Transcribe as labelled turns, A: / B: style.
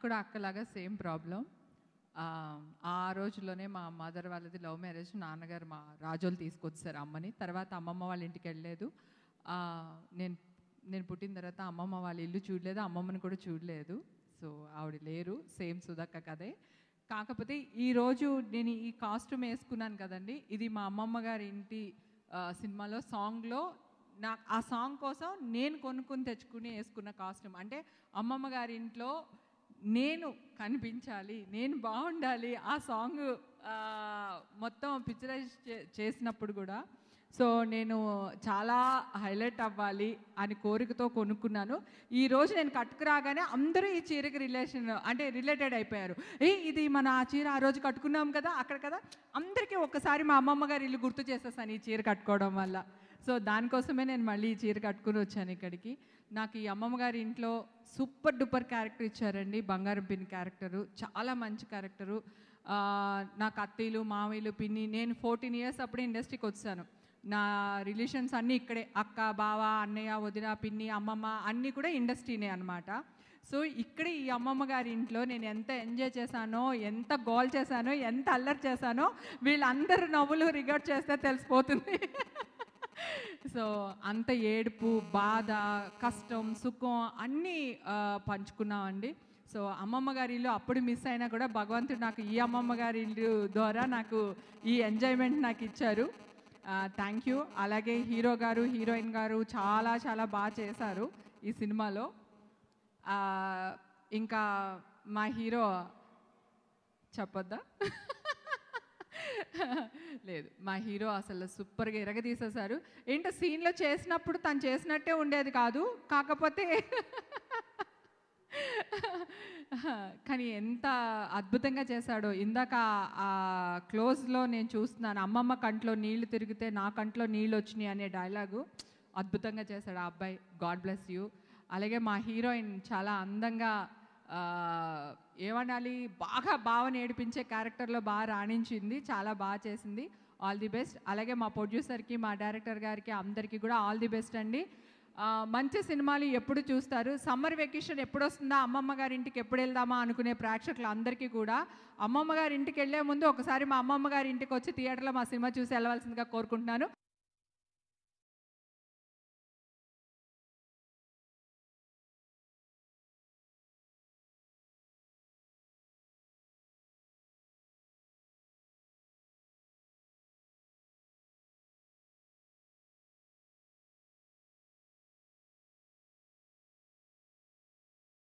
A: కూడా అక్కలాగా same problem ఆ రోజుల్లోనే మా మదర్ వాళ్ళది లవ్ మ్యారేజ్ నాన్నగారు మా రాజోలు తీసుకొచ్చారు అమ్మని తర్వాత అమ్మమ్మ వాళ్ళ ఇంటికి వెళ్ళలేదు ఆ, నేను నేను పుట్టిన తర్వాత అమ్మమ్మ వాళ్ళ ఇల్లు చూడలేదు అమ్మమ్మని కూడా చూడలేదు సో ఆవిడ లేరు సేమ్ సుధక్క కదే కాకపోతే ఈరోజు నేను ఈ కాస్ట్యూమ్ వేసుకున్నాను కదండి ఇది మా అమ్మమ్మ గారి ఇంటి ఆ, సినిమాలో సాంగ్లో నా ఆ సాంగ్ కోసం నేను కొనుక్కొని తెచ్చుకుని వేసుకున్న కాస్ట్యూమ్ అంటే అమ్మమ్మ గారి ఇంట్లో నేను కనిపించాలి నేను బాగుండాలి ఆ సాంగ్ ఆ, మొత్తం పిక్చరైజ్ చేసినప్పుడు కూడా సో నేను చాలా హైలైట్ అవ్వాలి అని కోరికతో కొనుక్కున్నాను ఈ రోజు నేను కట్టుకురాగానే అందరూ ఈ చీరకి రిలేషన్ అంటే రిలేటెడ్ అయిపోయారు ఏ ఇది మన ఆ చీర ఆ రోజు కట్టుకున్నాం కదా అక్కడ కదా అందరికీ ఒక్కసారి మా అమ్మమ్మ గారి ఇల్లు గుర్తు చేసేసాను ఈ చీర కట్టుకోవడం వల్ల సో దానికోసమే నేను మళ్ళీ ఈ చీర కట్టుకుని వచ్చాను ఇక్కడికి నాకు ఈ అమ్మమ్మ గారి ఇంట్లో సూపర్ డూపర్ క్యారెక్టర్ ఇచ్చారండి బంగారం పిన్ని క్యారెక్టరు చాలా మంచి క్యారెక్టరు ఆ, నాకు అత్తయ్యలు మామయ్యలు పిన్ని నేను ఫోర్టీన్ ఇయర్స్ అప్పుడే ఇండస్ట్రీకి వచ్చాను నా రిలేషన్స్ అన్నీ ఇక్కడే అక్క బావ అన్నయ్య వదిన పిన్ని అమ్మమ్మ అన్నీ కూడా ఇండస్ట్రీనే అనమాట సో ఇక్కడ ఈ అమ్మమ్మ గారి ఇంట్లో నేను ఎంత ఎంజాయ్ చేశానో ఎంత గోల్ చేశానో ఎంత అల్లరి చేశానో వీళ్ళందరూ నవ్వులు రికార్డ్ చేస్తే తెలిసిపోతుంది సో అంత ఏడుపు బాధ కష్టం సుఖం అన్నీ ఆ, పంచుకున్నామండి సో అమ్మమ్మ గారి ఇల్లు అప్పుడు మిస్ అయినా కూడా భగవంతుడు నాకు ఈ అమ్మమ్మ గారి ఇల్లు ద్వారా నాకు ఈ ఎంజాయ్మెంట్ నాకు ఇచ్చారు థ్యాంక్ యూ అలాగే హీరో గారు హీరోయిన్ గారు చాలా చాలా బాగా చేశారు ఈ సినిమాలో ఆ, ఇంకా మా హీరో చెప్పొద్దా లేదు మా హీరో అసలు సూపర్గా ఎరగదీసేశారు ఏంటో సీన్లో చేసినప్పుడు తను చేసినట్టే ఉండేది కాదు కాకపోతే కానీ ఎంత అద్భుతంగా చేశాడో ఇందాక ఆ క్లోజ్లో నేను చూస్తున్నాను అమ్మమ్మ కంట్లో నీళ్లు తిరిగితే నా కంట్లో నీళ్ళు వచ్చినాయి అనే డైలాగు అద్భుతంగా చేశాడు ఆ అబ్బాయి గాడ్ బ్లెస్ యూ అలాగే మా హీరోయిన్ చాలా అందంగా ఆ, ఏమనాలి బాగా భావన ఏడిపించే క్యారెక్టర్లో బాగా రాణించింది చాలా బాగా చేసింది ఆల్ ది బెస్ట్ అలాగే మా ప్రొడ్యూసర్కి మా డైరెక్టర్ గారికి అందరికీ కూడా ఆల్ ది బెస్ట్ అండి ఆ, మంచి సినిమాలు ఎప్పుడు చూస్తారు సమ్మర్ వెకేషన్ ఎప్పుడు వస్తుందా అమ్మమ్మ గారి ఇంటికి ఎప్పుడు వెళ్దామా అనుకునే ప్రేక్షకులు అందరికీ కూడా అమ్మమ్మ గారి ఇంటికి వెళ్ళే ముందు ఒకసారి మా అమ్మమ్మ గారి ఇంటికి వచ్చి థియేటర్లో మా సినిమా చూసి వెళ్ళవలసిందిగా కోరుకుంటున్నాను